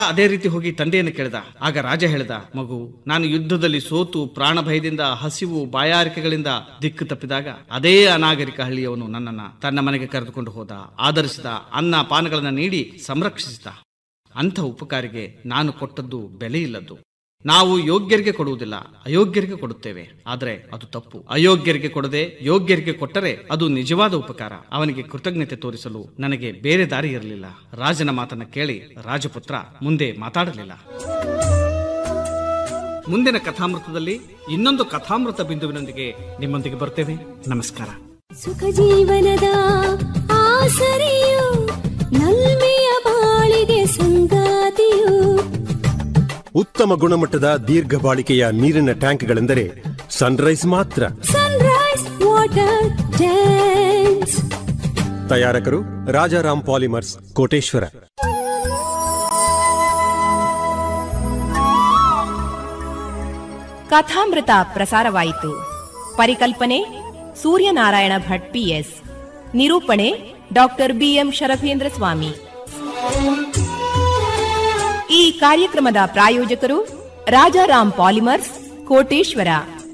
ಅದೇ ರೀತಿ ಹೋಗಿ ತಂದೆಯನ್ನು ಕೇಳಿದ ಆಗ ರಾಜ ಹೇಳಿದ ಮಗು ನಾನು ಯುದ್ಧದಲ್ಲಿ ಸೋತು ಪ್ರಾಣ ಭಯದಿಂದ ಹಸಿವು ಬಾಯಾರಿಕೆಗಳಿಂದ ದಿಕ್ಕು ತಪ್ಪಿದಾಗ ಅದೇ ಅನಾಗರಿಕ ಹಳ್ಳಿಯವನು ನನ್ನನ್ನ ತನ್ನ ಮನೆಗೆ ಕರೆದುಕೊಂಡು ಹೋದ ಆಧರಿಸಿದ ಅನ್ನ ಪಾನಗಳನ್ನ ನೀಡಿ ಸಂರಕ್ಷಿಸಿದ ಅಂಥ ಉಪಕಾರಿಗೆ ನಾನು ಕೊಟ್ಟದ್ದು ಬೆಲೆ ಇಲ್ಲದ್ದು ನಾವು ಯೋಗ್ಯರಿಗೆ ಕೊಡುವುದಿಲ್ಲ ಅಯೋಗ್ಯರಿಗೆ ಕೊಡುತ್ತೇವೆ ಆದರೆ ಅದು ತಪ್ಪು ಅಯೋಗ್ಯರಿಗೆ ಕೊಡದೆ ಯೋಗ್ಯರಿಗೆ ಕೊಟ್ಟರೆ ಅದು ನಿಜವಾದ ಉಪಕಾರ ಅವನಿಗೆ ಕೃತಜ್ಞತೆ ತೋರಿಸಲು ನನಗೆ ಬೇರೆ ದಾರಿ ಇರಲಿಲ್ಲ ರಾಜನ ಮಾತನ್ನ ಕೇಳಿ ರಾಜಪುತ್ರ ಮುಂದೆ ಮಾತಾಡಲಿಲ್ಲ ಮುಂದಿನ ಕಥಾಮೃತದಲ್ಲಿ ಇನ್ನೊಂದು ಕಥಾಮೃತ ಬಿಂದುವಿನೊಂದಿಗೆ ನಿಮ್ಮೊಂದಿಗೆ ಬರ್ತೇವೆ ನಮಸ್ಕಾರ ಸುಖ ಜೀವನದ ಆಸರೆಯು ನಲ್ಮೆಯ ಬಾಳಿಗೆ ಸಂಗಾತಿಯು ಉತ್ತಮ ಗುಣಮಟ್ಟದ ದೀರ್ಘ ಬಾಳಿಕೆಯ ನೀರಿನ ಟ್ಯಾಂಕ್ಗಳೆಂದರೆ ಸನ್ರೈಸ್ ಮಾತ್ರ ಸನ್ರೈಸ್ ವಾಟರ್ ಟ್ಯಾಂಕ್ಸ್ ತಯಾರಕರು ರಾಜಾರಾಮ್ ಪಾಲಿಮರ್ಸ್ ಕೋಟೇಶ್ವರ ಕಥಾಮೃತ ಪ್ರಸಾರವಾಯಿತು ಪರಿಕಲ್ಪನೆ ಸೂರ್ಯನಾರಾಯಣ ಭಟ್ ಪಿಎಸ್ ನಿರೂಪಣೆ ಡಾಕ್ಟರ್ ಬಿಎಂ ಶರಭೇಂದ್ರ ಸ್ವಾಮಿ ಈ ಕಾರ್ಯಕ್ರಮದ ಪ್ರಾಯೋಜಕರು ರಾಜಾರಾಮ್ ಪಾಲಿಮರ್ಸ್ ಕೋಟೇಶ್ವರ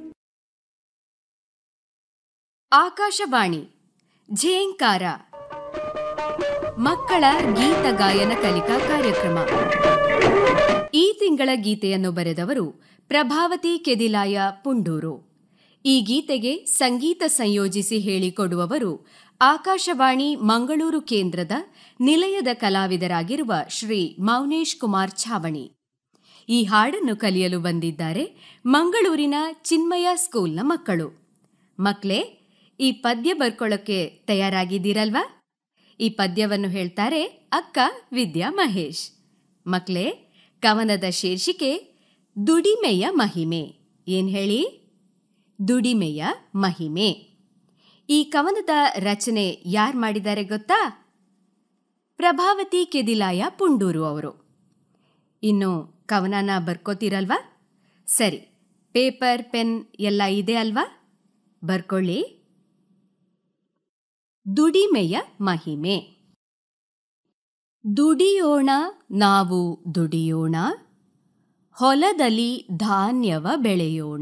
ಆಕಾಶವಾಣಿ ಝೇಂಕಾರ ಮಕ್ಕಳ ಗೀತ ಗಾಯನ ಕಲಿಕಾ ಕಾರ್ಯಕ್ರಮ ಈ ತಿಂಗಳ ಗೀತೆಯನ್ನು ಬರೆದವರು ಪ್ರಭಾವತಿ ಕೆದಿಲಾಯ ಪುಂಡೂರು ಈ ಗೀತೆಗೆ ಸಂಗೀತ ಸಂಯೋಜಿಸಿ ಹೇಳಿಕೊಡುವವರು ಆಕಾಶವಾಣಿ ಮಂಗಳೂರು ಕೇಂದ್ರದ ನಿಲಯದ ಕಲಾವಿದರಾಗಿರುವ ಶ್ರೀ ಮೌನೇಶ್ ಕುಮಾರ್ ಛಾವಣಿ ಈ ಹಾಡನ್ನು ಕಲಿಯಲು ಬಂದಿದ್ದಾರೆ ಮಂಗಳೂರಿನ ಚಿನ್ಮಯ ಸ್ಕೂಲ್ನ ಮಕ್ಕಳು ಮಕ್ಳೇ ಈ ಪದ್ಯ ಬರ್ಕೊಳ್ಳೋಕೆ ತಯಾರಾಗಿದ್ದೀರಲ್ವಾ ಈ ಪದ್ಯವನ್ನು ಹೇಳ್ತಾರೆ ಅಕ್ಕ ವಿದ್ಯಾ ಮಹೇಶ್ ಮಕ್ಳೇ ಕವನದ ಶೀರ್ಷಿಕೆ ದುಡಿಮೆಯ ಮಹಿಮೆ ಏನ್ ಹೇಳಿ ದುಡಿಮೆಯ ಮಹಿಮೆ ಈ ಕವನದ ರಚನೆ ಯಾರು ಮಾಡಿದ್ದಾರೆ ಗೊತ್ತಾ ಪ್ರಭಾವತಿ ಕೆದಿಲಾಯ ಪುಂಡೂರು ಅವರು ಇನ್ನು ಕವನನ ಬರ್ಕೋತೀರಲ್ವಾ ಸರಿ ಪೇಪರ್ ಪೆನ್ ಎಲ್ಲ ಇದೆ ಅಲ್ವಾ ಬರ್ಕೊಳ್ಳಿ ದುಡಿಮೆಯ ಮಹಿಮೆ ದುಡಿಯೋಣ ನಾವು ದುಡಿಯೋಣ ಹೊಲದಲ್ಲಿ ಧಾನ್ಯವ ಬೆಳೆಯೋಣ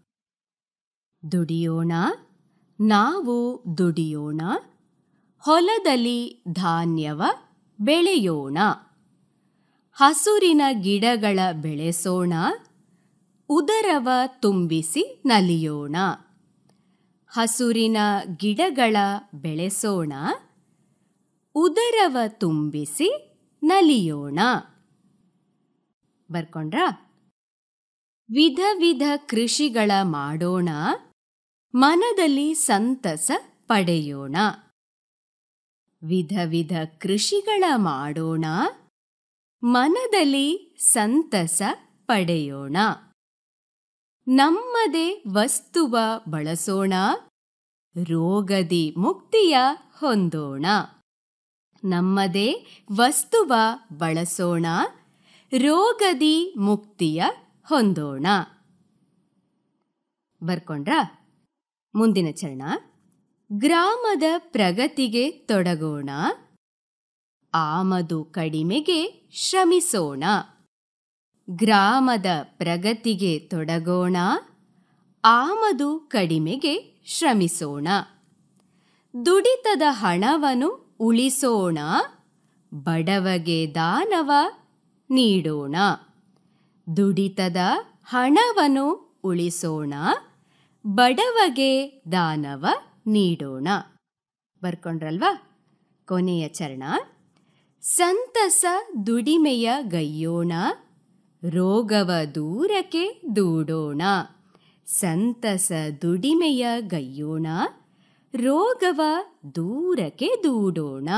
ದುಡಿಯೋಣ ನಾವು ದುಡಿಯೋಣ ಹೊಲದಲ್ಲಿ ಧಾನ್ಯವ ಬೆಳೆಯೋಣ ಹಸುರಿನ ಗಿಡಗಳ ಬೆಳೆಸೋಣ ಉದರವ ತುಂಬಿಸಿ ನಲಿಯೋಣ ಹಸುರಿನ ಗಿಡಗಳ ಬೆಳೆಸೋಣ ಉದರವ ತುಂಬಿಸಿ ನಲಿಯೋಣ ಬರ್ಕೊಂಡ್ರಾ ವಿಧ ವಿಧ ಕೃಷಿಗಳ ಮಾಡೋಣ ಮನದಲ್ಲಿ ಸಂತಸ ಪಡೆಯೋಣ ವಿಧ ವಿಧ ಕೃಷಿಗಳ ಮಾಡೋಣ ಮನದಲ್ಲಿ ಸಂತಸ ಪಡೆಯೋಣ ನಮ್ಮದೇ ವಸ್ತುವ ಬಳಸೋಣ ರೋಗದಿ ಮುಕ್ತಿಯ ಹೊಂದೋಣ ನಮ್ಮದೇ ವಸ್ತುವ ಬಳಸೋಣ ರೋಗದಿ ಮುಕ್ತಿಯ ಹೊಂದೋಣ ಬರ್ಕೊಂಡ್ರಾ ಮುಂದಿನ ಚರಣ ಗ್ರಾಮದ ಪ್ರಗತಿಗೆ ತೊಡಗೋಣ ಆಮದು ಕಡಿಮೆಗೆ ಶ್ರಮಿಸೋಣ ಗ್ರಾಮದ ಪ್ರಗತಿಗೆ ತೊಡಗೋಣ ಆಮದು ಕಡಿಮೆಗೆ ಶ್ರಮಿಸೋಣ ದುಡಿತದ ಹಣವನ್ನು ಉಳಿಸೋಣ ಬಡವಗೆ ದಾನವ ನೀಡೋಣ ದುಡಿತದ ಹಣವನ್ನು ಉಳಿಸೋಣ ಬಡವಗೆ ದಾನವ ನೀಡೋಣ ಬರ್ಕೊಂಡ್ರಲ್ವಾ ಕೊನೆಯ ಚರಣ ಸಂತಸ ದುಡಿಮೆಯ ಗೈಯೋಣ ರೋಗವ ದೂರಕ್ಕೆ ದೂಡೋಣ ಸಂತಸ ದುಡಿಮೆಯ ಗೈಯೋಣ ರೋಗವ ದೂರಕ್ಕೆ ದೂಡೋಣ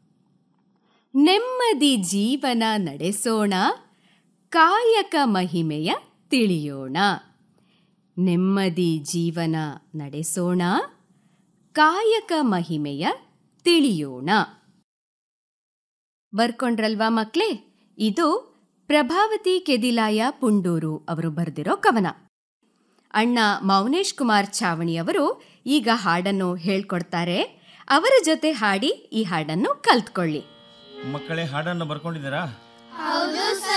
ನೆಮ್ಮದಿ ಜೀವನ ನಡೆಸೋಣ ಕಾಯಕ ಮಹಿಮೆಯ ತಿಳಿಯೋಣ ನೆಮ್ಮದಿ ಜೀವನ ನಡೆಸೋಣ ಕಾಯಕ ಮಹಿಮೆಯ ತಿಳಿಯೋಣ ಬರ್ಕೊಂಡ್ರಲ್ವಾ ಮಕ್ಳೇ ಇದು ಪ್ರಭಾವತಿ ಕೆದಿಲಾಯ ಪುಂಡೂರು ಅವರು ಬರೆದಿರೋ ಕವನ ಅಣ್ಣ ಮೌನೇಶ್ ಕುಮಾರ್ ಛಾವಣಿ ಅವರು ಈಗ ಹಾಡನ್ನು ಹೇಳ್ಕೊಡ್ತಾರೆ ಅವರ ಜೊತೆ ಹಾಡಿ ಈ ಹಾಡನ್ನು ಕಲ್ತ್ಕೊಳ್ಳಿ ಮಕ್ಕಳೇ ಹಾಡನ್ನು ಬರ್ಕೊಂಡಿದ್ದೀರಾ ಹೌದು